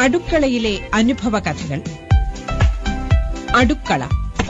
അടുക്കളയിലെ അനുഭവ കഥകൾ അടുക്കള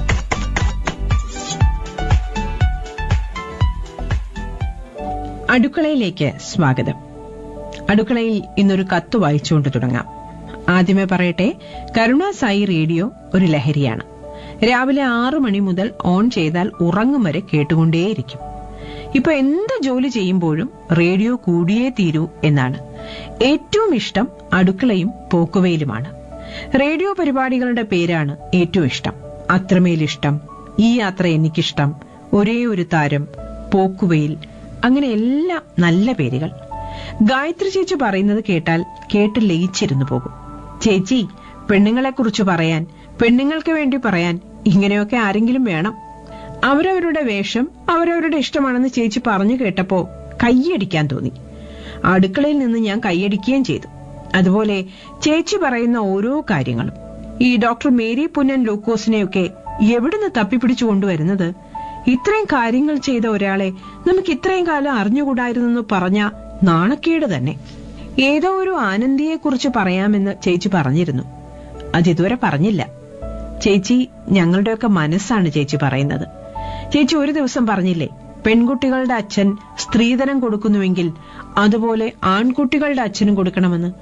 അടുക്കളയിലേക്ക് സ്വാഗതം അടുക്കളയിൽ ഇന്നൊരു കത്ത് വായിച്ചുകൊണ്ട് തുടങ്ങാം ആദ്യമേ പറയട്ടെ കരുണാസായി റേഡിയോ ഒരു ലഹരിയാണ് രാവിലെ ആറു മണി മുതൽ ഓൺ ചെയ്താൽ ഉറങ്ങും വരെ കേട്ടുകൊണ്ടേയിരിക്കും ഇപ്പൊ എന്ത് ജോലി ചെയ്യുമ്പോഴും റേഡിയോ കൂടിയേ തീരൂ എന്നാണ് ഏറ്റവും ഇഷ്ടം അടുക്കളയും പോക്കുവയിലുമാണ് റേഡിയോ പരിപാടികളുടെ പേരാണ് ഏറ്റവും ഇഷ്ടം അത്രമേൽ ഇഷ്ടം ഈ യാത്ര എനിക്കിഷ്ടം ഒരേ ഒരു താരം പോക്കുവയിൽ അങ്ങനെ എല്ലാം നല്ല പേരുകൾ ഗായത്രി ചേച്ചി പറയുന്നത് കേട്ടാൽ കേട്ട് ലയിച്ചിരുന്നു പോകും ചേച്ചി പെണ്ണുങ്ങളെക്കുറിച്ച് പറയാൻ പെണ്ണുങ്ങൾക്ക് വേണ്ടി പറയാൻ ഇങ്ങനെയൊക്കെ ആരെങ്കിലും വേണം അവരവരുടെ വേഷം അവരവരുടെ ഇഷ്ടമാണെന്ന് ചേച്ചി പറഞ്ഞു കേട്ടപ്പോ കൈയടിക്കാൻ തോന്നി അടുക്കളയിൽ നിന്ന് ഞാൻ കൈയടിക്കുകയും ചെയ്തു അതുപോലെ ചേച്ചി പറയുന്ന ഓരോ കാര്യങ്ങളും ഈ ഡോക്ടർ മേരി പുന്നൻ ലൂക്കോസിനെയൊക്കെ എവിടുന്ന് തപ്പിപ്പിടിച്ചു കൊണ്ടുവരുന്നത് ഇത്രയും കാര്യങ്ങൾ ചെയ്ത ഒരാളെ നമുക്ക് ഇത്രയും കാലം അറിഞ്ഞുകൂടായിരുന്നെന്ന് പറഞ്ഞ നാണക്കേട് തന്നെ ഏതോ ഒരു ആനന്ദിയെക്കുറിച്ച് പറയാമെന്ന് ചേച്ചി പറഞ്ഞിരുന്നു അതിതുവരെ പറഞ്ഞില്ല ചേച്ചി ഞങ്ങളുടെയൊക്കെ മനസ്സാണ് ചേച്ചി പറയുന്നത് ചേച്ചി ഒരു ദിവസം പറഞ്ഞില്ലേ പെൺകുട്ടികളുടെ അച്ഛൻ സ്ത്രീധനം കൊടുക്കുന്നുവെങ്കിൽ അതുപോലെ ആൺകുട്ടികളുടെ അച്ഛനും കൊടുക്കണമെന്ന്